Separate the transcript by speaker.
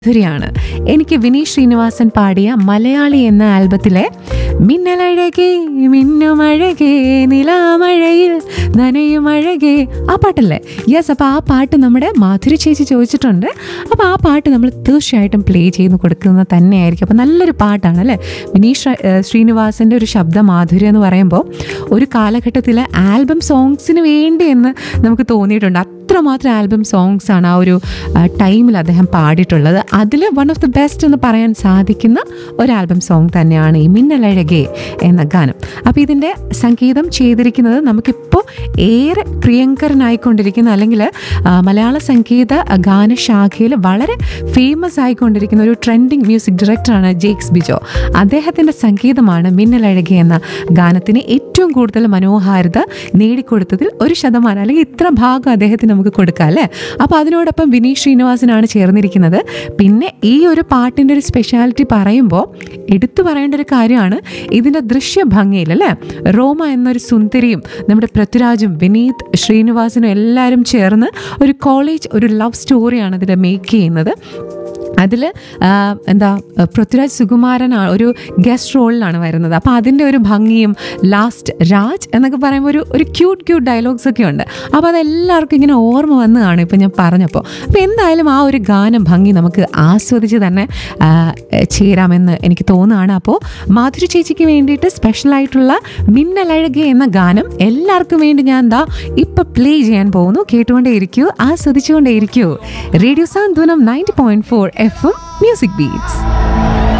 Speaker 1: മാധുരിയാണ് എനിക്ക് വിനീത് ശ്രീനിവാസൻ പാടിയ മലയാളി എന്ന ആൽബത്തിലെ മിന്നലഴകേ മിന്നുമഴകേ നിലാമഴയിൽ നനയുമഴകേ ആ പാട്ടല്ലേ യെസ് അപ്പോൾ ആ പാട്ട് നമ്മുടെ മാധുരി ചേച്ചി ചോദിച്ചിട്ടുണ്ട് അപ്പോൾ ആ പാട്ട് നമ്മൾ തീർച്ചയായിട്ടും പ്ലേ ചെയ്ത് കൊടുക്കുന്നത് തന്നെയായിരിക്കും അപ്പോൾ നല്ലൊരു പാട്ടാണ് അല്ലേ വിനീത് ശ്ര- ഏഹ് ശ്രീനിവാസൻ്റെ ഒരു ശബ്ദ മാധുരി എന്ന് പറയുമ്പോൾ ഒരു കാലഘട്ടത്തിൽ ആൽബം സോങ്സിന് വേണ്ടി എന്ന് നമുക്ക് തോന്നിയിട്ടുണ്ട് അത്രമാത്രം ആൽബം സോങ്സ് ആണ് ആ ഒരു ടൈമിൽ അദ്ദേഹം പാടിയിട്ടുള്ളത് അതിൽ വൺ ഓഫ് ദി ബെസ്റ്റ് എന്ന് പറയാൻ സാധിക്കുന്ന ഒരു ആൽബം സോങ് തന്നെയാണ് ഈ മിന്നലഴകെ എന്ന ഗാനം അപ്പോൾ ഇതിൻ്റെ സംഗീതം ചെയ്തിരിക്കുന്നത് നമുക്കിപ്പോൾ ഏറെ പ്രിയങ്കരനായിക്കൊണ്ടിരിക്കുന്ന അല്ലെങ്കിൽ ആ, മലയാള സംഗീത ഗാനശാഖയിൽ വളരെ ഫേമസ് ആയിക്കൊണ്ടിരിക്കുന്ന ഒരു ട്രെൻഡിങ് മ്യൂസിക് ഡയറക്ടറാണ് ജേക്സ് ബിജോ അദ്ദേഹത്തിൻ്റെ സംഗീതമാണ് മിന്നലഴകെ എന്ന ഗാനത്തിന് ഏറ്റവും കൂടുതൽ മനോഹാരിത നേടിക്കൊടുത്തതിൽ ഒരു ശതമാനം അല്ലെങ്കിൽ ഇത്ര ഭാഗം അദ്ദേഹത്തിന് നമുക്ക് കൊടുക്കാം അല്ലേ അപ്പോൾ അതിനോടൊപ്പം വിനീത് ശ്രീനിവാസനാണ് ചേർന്നിരിക്കുന്നത് പിന്നെ ഈ ഒരു പാട്ടിൻ്റെ ഒരു സ്പെഷ്യാലിറ്റി പറയുമ്പോൾ എടുത്തു പറയേണ്ട ഒരു കാര്യമാണ് ഇതിൻ്റെ ദൃശ്യഭംഗിയിൽ അല്ലേ റോമ എന്നൊരു സുന്ദരിയും നമ്മുടെ പൃഥ്വിരാജും വിനീത് ശ്രീനിവാസനും എല്ലാവരും ചേർന്ന് ഒരു കോളേജ് ഒരു ലവ് സ്റ്റോറിയാണ് ഇതിൽ മേക്ക് ചെയ്യുന്നത് അതിൽ എന്താ പൃഥ്വിരാജ് സുകുമാരനാണ് ഒരു ഗസ്റ്റ് റോളിലാണ് വരുന്നത് അപ്പോൾ അതിൻ്റെ ഒരു ഭംഗിയും ലാസ്റ്റ് രാജ് എന്നൊക്കെ പറയുമ്പോൾ ഒരു ഒരു ക്യൂട്ട് ക്യൂട്ട് ഡയലോഗ്സ് ഒക്കെ ഉണ്ട് അപ്പോൾ അതെല്ലാവർക്കും ഇങ്ങനെ ഓർമ്മ വന്ന് കാണും ഇപ്പം ഞാൻ പറഞ്ഞപ്പോൾ അപ്പോൾ എന്തായാലും ആ ഒരു ഗാനം ഭംഗി നമുക്ക് ആസ്വദിച്ച് തന്നെ ആ, ചേരാമെന്ന് എനിക്ക് തോന്നുകയാണ് അപ്പോൾ മാധുരി ചേച്ചിക്ക് വേണ്ടിയിട്ട് സ്പെഷ്യലായിട്ടുള്ള മിന്നലഴകെ എന്ന ഗാനം എല്ലാവർക്കും വേണ്ടി ഞാൻ എന്താ ഇപ്പം പ്ലേ ചെയ്യാൻ പോകുന്നു കേട്ടുകൊണ്ടേ ഇരിക്കൂ ആസ്വദിച്ചുകൊണ്ടേ ഇരിക്കൂ radio Santhwanam ninety point four F M music beats